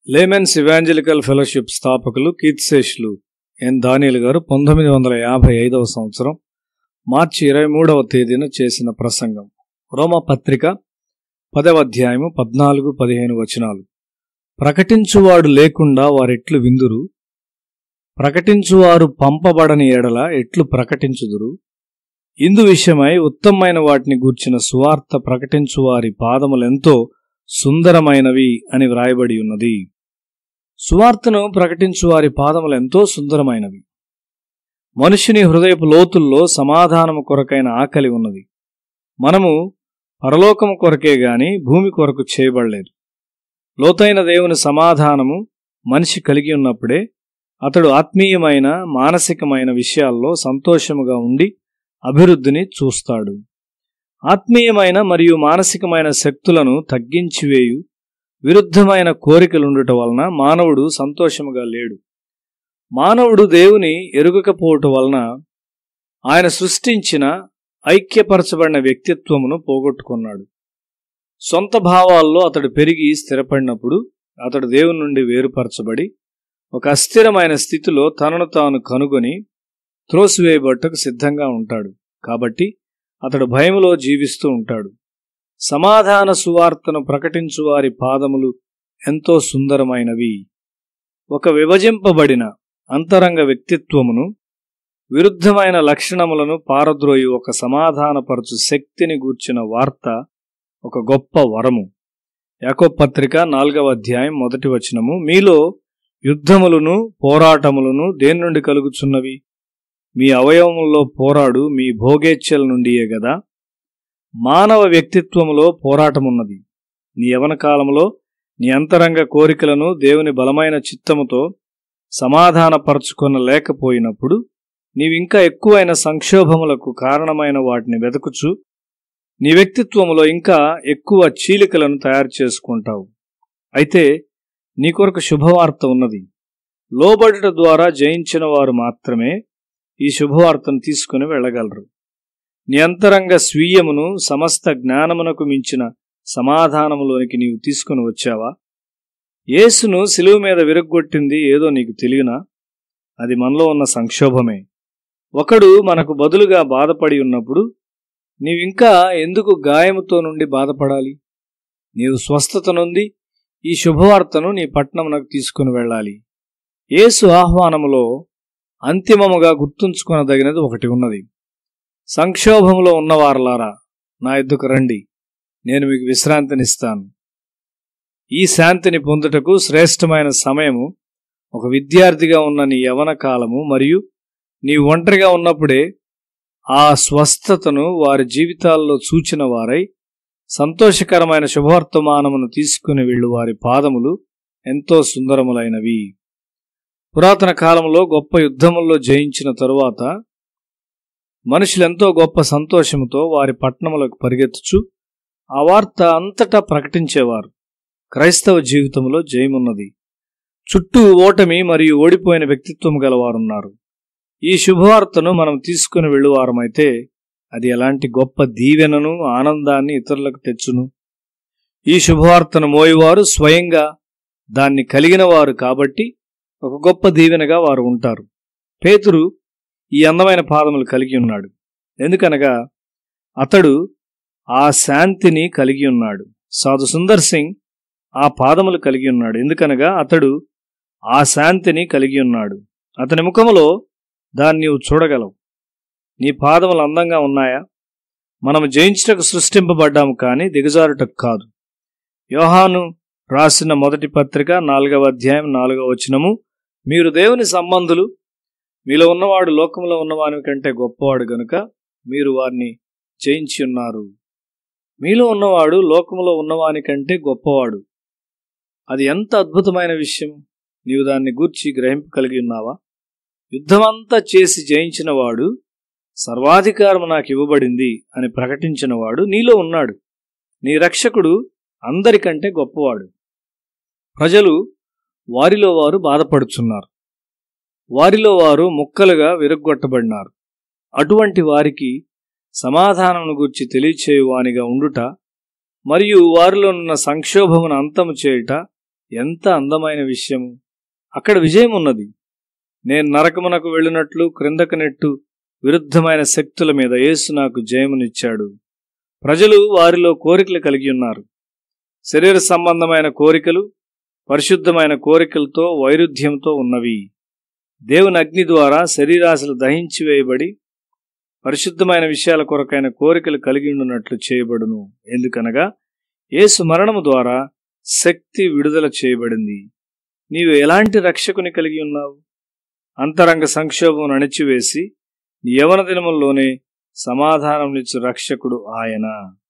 laymen's evangelical fellowship స్థాపకులు కీర్తిశేషులు ఎన్ దానియల్ గారు పంతొమ్మిది వందల యాభై ఐదవ సంవత్సరం మార్చి ఇరవై మూడవ తేదీన చేసిన ప్రసంగం రోమా పత్రిక పదవ అధ్యాయము పద్నాలుగు పదిహేను వచనాలు ప్రకటించువాడు లేకుండా వారెట్లు విందురు ప్రకటించువారు పంపబడని ఎడల ఎట్లు ప్రకటించుదురు ఇందు విషయమై ఉత్తమమైన వాటిని గూర్చిన సువార్త ప్రకటించువారి పాదములెంతో సుందరమైనవి అని వ్రాయబడి ఉన్నది సువార్తను ప్రకటించు వారి పాదములు ఎంతో సుందరమైనవి మనుషుని హృదయపు లోతుల్లో సమాధానము కొరకైన ఆకలి ఉన్నది మనము పరలోకము కొరకే గాని భూమి కొరకు చేయబడలేదు లోతైన దేవుని సమాధానము మనిషి కలిగి ఉన్నప్పుడే అతడు ఆత్మీయమైన మానసికమైన విషయాల్లో సంతోషముగా ఉండి అభివృద్ధిని చూస్తాడు ఆత్మీయమైన మరియు మానసికమైన శక్తులను తగ్గించివేయు విరుద్ధమైన కోరికలుండుట వలన మానవుడు సంతోషముగా లేడు మానవుడు దేవుని ఎరుగకపోవటం వలన ఆయన సృష్టించిన ఐక్యపరచబడిన వ్యక్తిత్వమును పోగొట్టుకున్నాడు సొంత భావాల్లో అతడు పెరిగి స్థిరపడినప్పుడు అతడు దేవుని నుండి వేరుపరచబడి ఒక అస్థిరమైన స్థితిలో తనను తాను కనుగొని త్రోసివేయబట్టకు సిద్ధంగా ఉంటాడు కాబట్టి అతడు భయములో జీవిస్తూ ఉంటాడు సమాధాన సువార్తను ప్రకటించు వారి పాదములు ఎంతో సుందరమైనవి ఒక విభజింపబడిన అంతరంగ వ్యక్తిత్వమును విరుద్ధమైన లక్షణములను పారద్రోయి ఒక సమాధానపరచు శక్తిని గూర్చిన వార్త ఒక గొప్ప వరము యాకో పత్రిక నాలుగవ అధ్యాయం మొదటి వచనము మీలో యుద్ధములను పోరాటములను దేని నుండి కలుగుచున్నవి మీ అవయవముల్లో పోరాడు మీ భోగేచ్ఛల నుండియే గదా మానవ వ్యక్తిత్వములో పోరాటమున్నది నీ యవన కాలంలో నీ అంతరంగ కోరికలను దేవుని బలమైన చిత్తముతో సమాధానపరచుకొన లేకపోయినప్పుడు నీవింకా ఎక్కువైన సంక్షోభములకు కారణమైన వాటిని వెతుకుచు నీ వ్యక్తిత్వములో ఇంకా ఎక్కువ చీలికలను తయారు చేసుకుంటావు అయితే నీ కొరకు శుభవార్త ఉన్నది లోబడుట ద్వారా జయించిన వారు మాత్రమే ఈ శుభవార్తను తీసుకుని వెళ్ళగలరు నీ అంతరంగ స్వీయమును సమస్త జ్ఞానమునకు మించిన సమాధానములోనికి నీవు తీసుకుని వచ్చావా యేసును సిలువు మీద విరగ్గొట్టింది ఏదో నీకు తెలియనా అది మనలో ఉన్న సంక్షోభమే ఒకడు మనకు బదులుగా బాధపడి ఉన్నప్పుడు నీవింకా ఎందుకు గాయముతో నుండి బాధపడాలి నీవు స్వస్థత నుండి ఈ శుభవార్తను నీ పట్టణమునకు తీసుకుని వెళ్ళాలి యేసు ఆహ్వానములో అంతిమముగా గుర్తుంచుకొనదగినది ఒకటి ఉన్నది సంక్షోభంలో ఉన్నవారలారా నా ఎద్దుకు రండి నేను మీకు విశ్రాంతినిస్తాను ఈ శాంతిని పొందుటకు శ్రేష్టమైన సమయము ఒక విద్యార్థిగా ఉన్న నీ యవన కాలము మరియు నీ ఒంటరిగా ఉన్నప్పుడే ఆ స్వస్థతను వారి జీవితాల్లో చూచిన వారై సంతోషకరమైన శుభవర్తమానమును తీసుకుని వెళ్ళు వారి పాదములు ఎంతో సుందరములైనవి పురాతన కాలంలో గొప్ప యుద్ధముల్లో జయించిన తరువాత మనుషులెంతో గొప్ప సంతోషముతో వారి పట్టణములకు పరిగెత్తుచు ఆ వార్త అంతటా ప్రకటించేవారు క్రైస్తవ జీవితంలో జయమున్నది చుట్టూ ఓటమి మరియు ఓడిపోయిన వ్యక్తిత్వం గలవారున్నారు ఈ శుభవార్తను మనం తీసుకుని వెళ్ళువారమైతే అది ఎలాంటి గొప్ప దీవెనను ఆనందాన్ని ఇతరులకు తెచ్చును ఈ శుభవార్తను మోయివారు స్వయంగా దాన్ని కలిగిన వారు కాబట్టి ఒక గొప్ప దీవెనగా వారు ఉంటారు పేతురు ఈ అందమైన పాదములు కలిగి ఉన్నాడు ఎందుకనగా అతడు ఆ శాంతిని కలిగి ఉన్నాడు సాధు సుందర్ సింగ్ ఆ పాదములు కలిగి ఉన్నాడు ఎందుకనగా అతడు ఆ శాంతిని కలిగి ఉన్నాడు అతని ముఖములో దాన్ని నీవు చూడగలవు నీ పాదములు అందంగా ఉన్నాయా మనము జయించుటకు సృష్టింపబడ్డాము కానీ దిగజారుటకు కాదు యోహాను రాసిన మొదటి పత్రిక నాలుగవ అధ్యాయం నాలుగవ వచనము మీరు దేవుని సంబంధులు మీలో ఉన్నవాడు లోకంలో ఉన్నవాని కంటే గొప్పవాడు గనుక మీరు వారిని జయించి ఉన్నారు మీలో ఉన్నవాడు లోకంలో ఉన్నవాని కంటే గొప్పవాడు అది ఎంత అద్భుతమైన విషయం నీవు దాన్ని గూర్చి గ్రహింపు కలిగి ఉన్నావా యుద్ధమంతా చేసి జయించిన వాడు సర్వాధికారం నాకు ఇవ్వబడింది అని ప్రకటించిన వాడు నీలో ఉన్నాడు నీ రక్షకుడు అందరికంటే గొప్పవాడు ప్రజలు వారిలో వారు బాధపడుచున్నారు వారిలో వారు ముక్కలుగా విరగ్గొట్టబడినారు అటువంటి వారికి సమాధానం గూర్చి తెలియచేయువానిగా ఉండుట మరియు వారిలో ఉన్న సంక్షోభమును అంతము చేయుట ఎంత అందమైన విషయము అక్కడ విజయం ఉన్నది నేను నరకమునకు వెళ్ళినట్లు క్రిందకు నెట్టు విరుద్ధమైన శక్తుల మీద యేసు నాకు జయమునిచ్చాడు ప్రజలు వారిలో కోరికలు కలిగి ఉన్నారు శరీర సంబంధమైన కోరికలు పరిశుద్ధమైన కోరికలతో వైరుధ్యంతో ఉన్నవి దేవుని అగ్ని ద్వారా శరీరాశలు దహించి వేయబడి పరిశుద్ధమైన విషయాల కొరకైన కోరికలు కలిగి ఉన్నట్లు చేయబడును ఎందుకనగా యేసు మరణము ద్వారా శక్తి విడుదల చేయబడింది నీవు ఎలాంటి రక్షకుని కలిగి ఉన్నావు అంతరంగ సంక్షోభం అణిచివేసి నీ యవన దినముల్లోనే సమాధానమునిచ్చు రక్షకుడు ఆయన